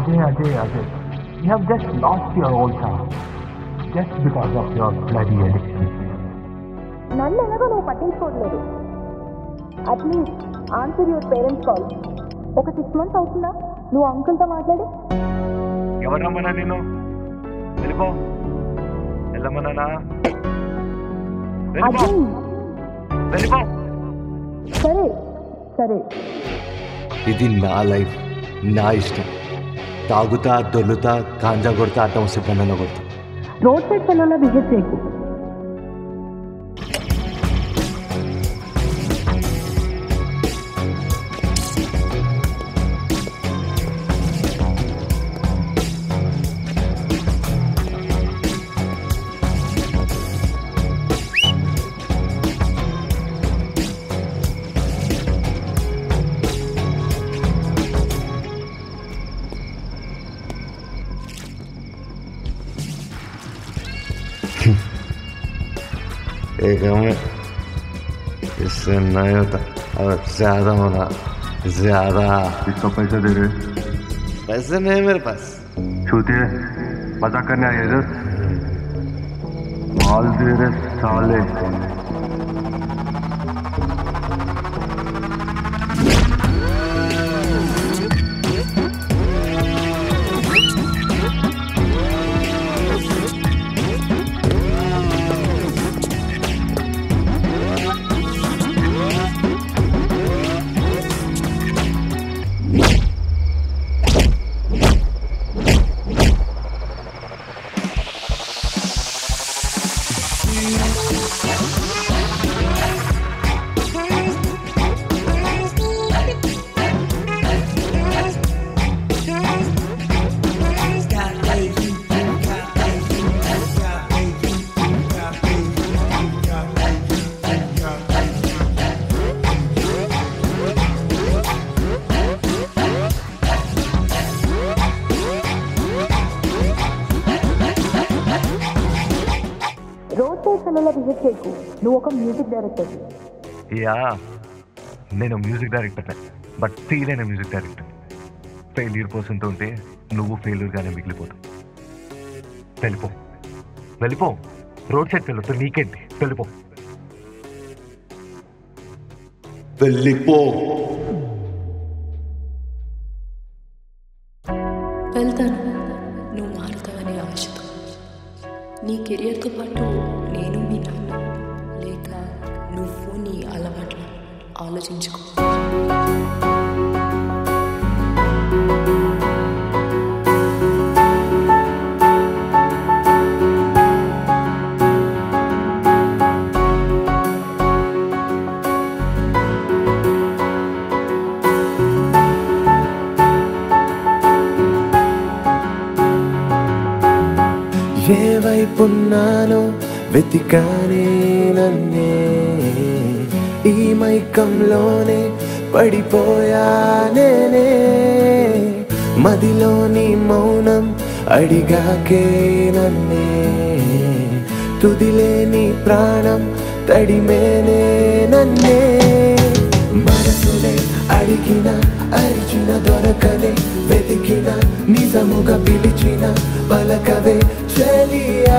అదే అదే అదే you have just lost your own charge just because of your bloody addiction నన్ను ఎలాగో నువ్వు పట్టించుకోవట్లేదు at least answer your parents call ఒక సిక్స్ మంత్స్ అవుతుందా నువ్వు అంకుల్తో మాట్లాడి ఎవరు రమ్మన్నా నేను వెళ్ళిపో వెళ్ళమన్నానా వెళ్ళిపో అదే వెళ్ళిపో సరే సరే ఇది నా లైఫ్ నా ఇష్టం తాగుతా దొల్లుతా కాంజా కొడతా అట్టం వస్తే బండలో కొడతా రోడ్ సైడ్ పిల్లల్లో బిహేవ్ చేయకు एक हमें इससे नहीं होता और ज्यादा होना ज्यादा इसको पैसे दे रहे पैसे नहीं मेरे पास छूते मजाक करने आए इधर माल दे रहे साले రోడ్ సైడ్ పిల్లల్లో బిహేవ్ చేయకు నువ్వు ఒక మ్యూజిక్ డైరెక్టర్ యా నేను మ్యూజిక్ డైరెక్టర్ బట్ ఫెయిల్ అయిన మ్యూజిక్ డైరెక్టర్ ఫెయిల్యూర్ పర్సన్తో ఉంటే నువ్వు ఫెయిల్యూర్గానే మిగిలిపోతావు వెళ్ళిపో వెళ్ళిపో రోడ్ సైడ్ వెళ్ళొద్దు నీకేంటి వెళ్ళిపో వెళ్ళిపో వెళ్తాను నువ్వు మారుతావనే ఆశతో నీ కెరియర్తో పాటు నేను మీ నాన్న లేక నువ్వు నీ అలవాట్లు ఆలోచించుకో ఏ వైపున్నానో వెతికానే నన్నే ఈ మైకంలోనే పడిపోయానేనే మదిలోని మౌనం అడిగాకే నన్నే తుదిలేని ప్రాణం తడిమేనే నన్నే మనసులే అడిగిన అరిచిన దొరకనే వెతికిన నిజముగా పిలిచిన పలకవే చెలియా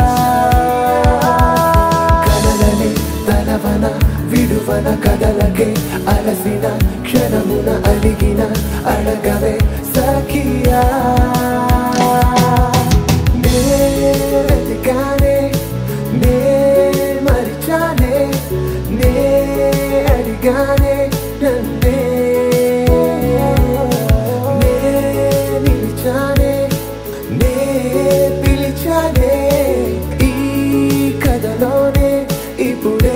కలలనే తలవన విడువన కదలకే అలసిన క్షణమున అడిగిన అడగవే సఖియా నే వెతికానే నే మరిచానే నే అడిగానే నన్నే నే నిలిచానే నే పిలిచానే ఈ కథలోనే ఇప్పుడే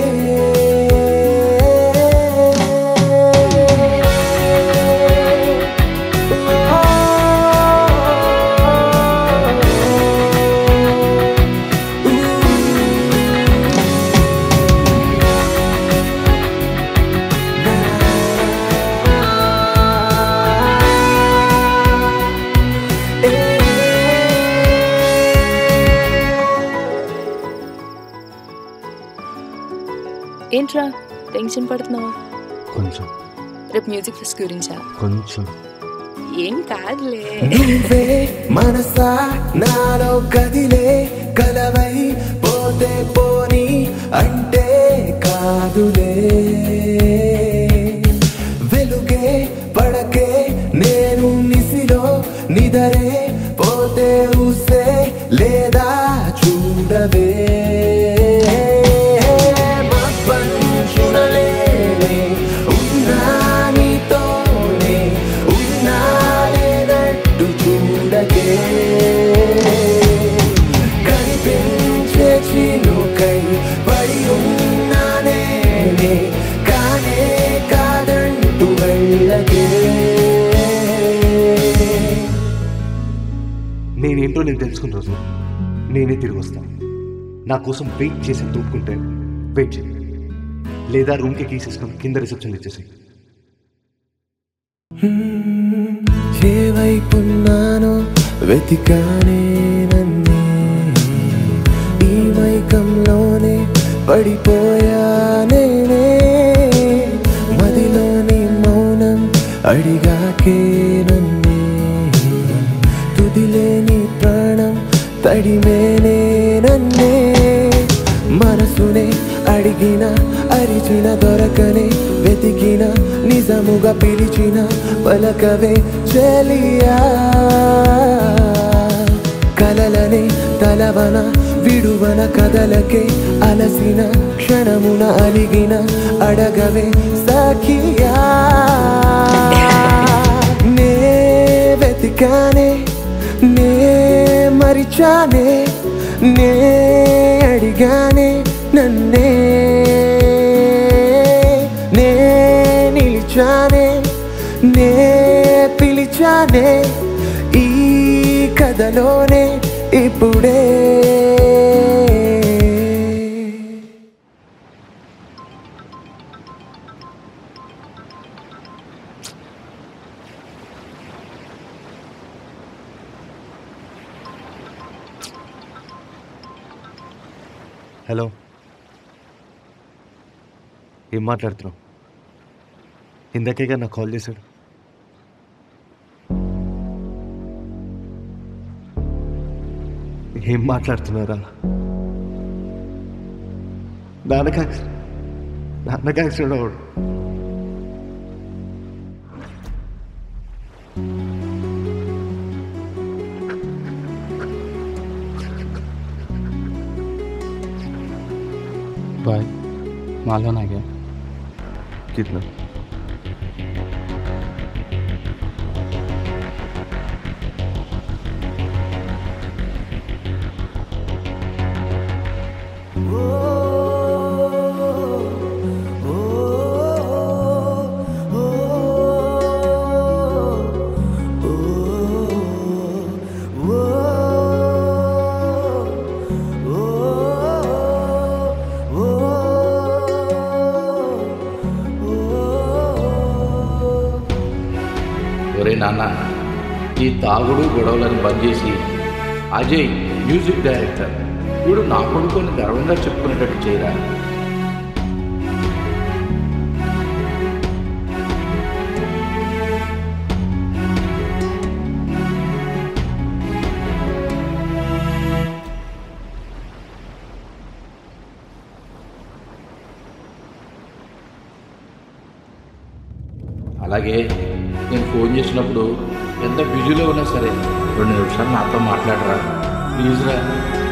ఏంట్రా టెన్షన్ పడుతున్నావా కొంచెం రేపు మ్యూజిక్ ఫెస్ట్ గురించా కొంచెం ఏం కాదులే నువ్వే మనసా నాలో కదిలే కలవై పోతే పోని అంటే కాదులే వెలుగే పడకే నేను నిసిలో నిదరే పోతే ఊసే లేదా చూడవే మబ్బంచునలేనే ఉన్నా నీతోనే ఉన్నానేనట్టు చూడకే కనిపించే చినుకై పడి ఉన్నానే కానే కాదంటూ వెళ్ళకే నేనేంటో నేను తెలుసుకున్న రోజు నేనే తిరిగి వస్తాను నా కోసం వెయిట్ చేసి తోడుకుంటే వెయిట్ చేయి లేదా రూమ్కి కీ సిస్టమ్ కింద రిసెప్షన్ ఇచ్చేసి ఏ వైపున్నానో వెతికానే నన్నే ఈ మైకంలోనే పడిపోయానే మదిలోని మౌనం అడిగాకే నన్నే తుదిలేని ప్రాణం తడిమేనే నన్నే మనసునే అడిగిన అరిచిన దొరకనే వెతికిన నిజముగా పిలిచిన పలకవే చెలియా కలలనే తలవన విడువన కదలకే అలసిన క్షణమున అలిగిన అడగవే సఖియా నే వెతికానే నే మరిచానే నే అడిగానే నన్నే నే నిలిచానే నే పిలిచానే ఈ కథలోనే ఇప్పుడే హలో ఏం మాట్లాడుతున్నావు ఇందాకేగా నాకు కాల్ చేశాడు ఏం మాట్లాడుతున్నారా నాన్నక నాన్నక యాక్సిడెంట్ అవ్వడు बाय मालूम आ गया कितना ఒరే నాన్న ఈ తాగుడు గొడవలను బంద్ చేసి అజయ్ మ్యూజిక్ డైరెక్టర్ వీడు నా కొడుకుని గర్వంగా చెప్పుకునేటట్టు చేయరా అలాగే నేను ఫోన్ చేసినప్పుడు ఎంత బిజీలో ఉన్నా సరే రెండు నిమిషాలు నాతో మాట్లాడరా ప్లీజ్ రా